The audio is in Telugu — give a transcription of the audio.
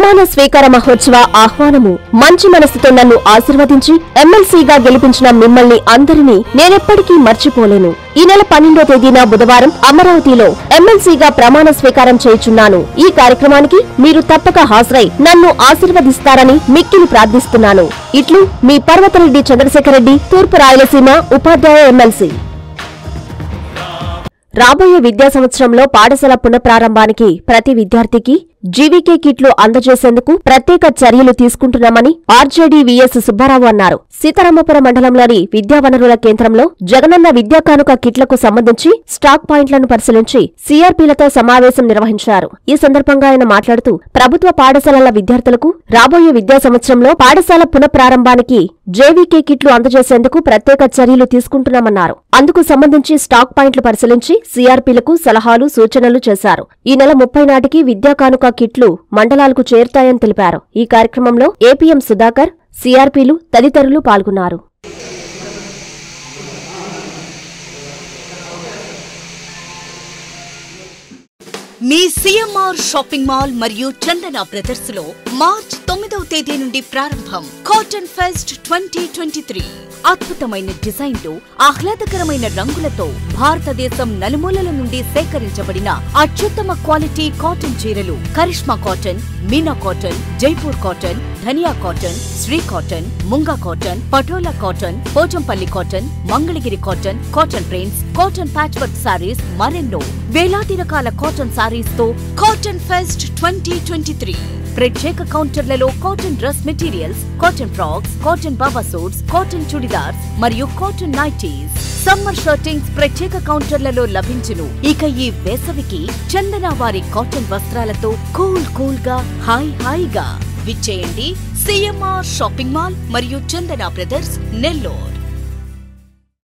ప్రమాణ స్వీకార మహోత్సవ ఆహ్వానము మంచి మనసుతో నన్ను ఆశీర్వదించి ఎమ్మెల్సీగా గెలిపించిన మిమ్మల్ని అందరినీ నేనెప్పటికీ మర్చిపోలేను ఈ నెల పన్నెండో తేదీన బుధవారం అమరావతిలో ఎమ్మెల్సీగా ప్రమాణ స్వీకారం చేయుచున్నాను ఈ కార్యక్రమానికి మీరు తప్పక హాజరై నన్ను ఆశీర్వదిస్తారని మిక్కిలి ప్రార్థిస్తున్నాను ఇట్లు మీ పర్వతరెడ్డి చంద్రశేఖర్ రెడ్డి తూర్పు రాయలసీమ ఉపాధ్యాయ ఎమ్మెల్సీ రాబోయే విద్యా సంవత్సరంలో పాఠశాల పునఃప్రారంభానికి ప్రతి విద్యార్థికి జీవీకే కిట్లు అందజేసేందుకు ప్రత్యేక చర్యలు తీసుకుంటున్నామని ఆర్జేడీ విఎస్ సుబ్బారావు అన్నారు సీతారామపురం మండలంలోని విద్యా వనరుల కేంద్రంలో జగనన్న విద్యా కానుక కిట్లకు సంబంధించి స్టాక్ పాయింట్లను పరిశీలించి సీఆర్పీలతో సమావేశం నిర్వహించారు ఈ సందర్భంగా ఆయన మాట్లాడుతూ ప్రభుత్వ పాఠశాలల విద్యార్థులకు రాబోయే విద్యా సంవత్సరంలో పాఠశాల పునఃప్రారంభానికి జేవీకే కిట్లు అందజేసేందుకు ప్రత్యేక చర్యలు తీసుకుంటున్నామన్నారు అందుకు సంబంధించి స్టాక్ పాయింట్లు పరిశీలించి సీఆర్పీలకు సలహాలు సూచనలు చేశారు ఈ నెల ముప్పై నాటికి విద్యా కానుక కిట్లు మండలాలకు చేరుతాయని తెలిపారు ఈ కార్యక్రమంలో ఏపీఎం సుధాకర్ సీఆర్పీలు తదితరులు పాల్గొన్నారు మీ సిఎంఆర్ షాపింగ్ మాల్ మరియు చందన బ్రదర్స్ లో మార్చ్ తొమ్మిదవ తేదీ నుండి ప్రారంభం cotton fest twenty twenty three అద్భుతమైన డిజైన్లు ఆహ్లాదకరమైన రంగులతో భారతదేశం నలుమూలల నుండి సేకరించబడిన అత్యుత్తమ క్వాలిటీ కాటన్ చీరలు Karishma cotton Meena cotton Jaipur cotton Dhaniya cotton Shri cotton Moonga cotton Patola cotton Pochampalli cotton Mangalagiri cotton cotton prints cotton patch work saris మరెన్నో వేలాది రకాల కాటన్ సారీస్ తో cotton fest twenty twenty three ప్రత్యేక కౌంటర్లలో cotton dress materials cotton frocks cotton baba suits cotton churidars మరియు కాటన్ నైటీస్ సమ్మర్ షర్టింగ్స్ ప్రత్యేక కౌంటర్లలో లభించును ఇక ఈ వేసవికి చందన వారి కాటన్ వస్త్రాలతో కూల్ కూల్ గా హాయ్ హాయిగా విచ్చేయండి సిఎంఆర్ షాపింగ్ మాల్ మరియు చందన బ్రదర్స్ నెల్లూరు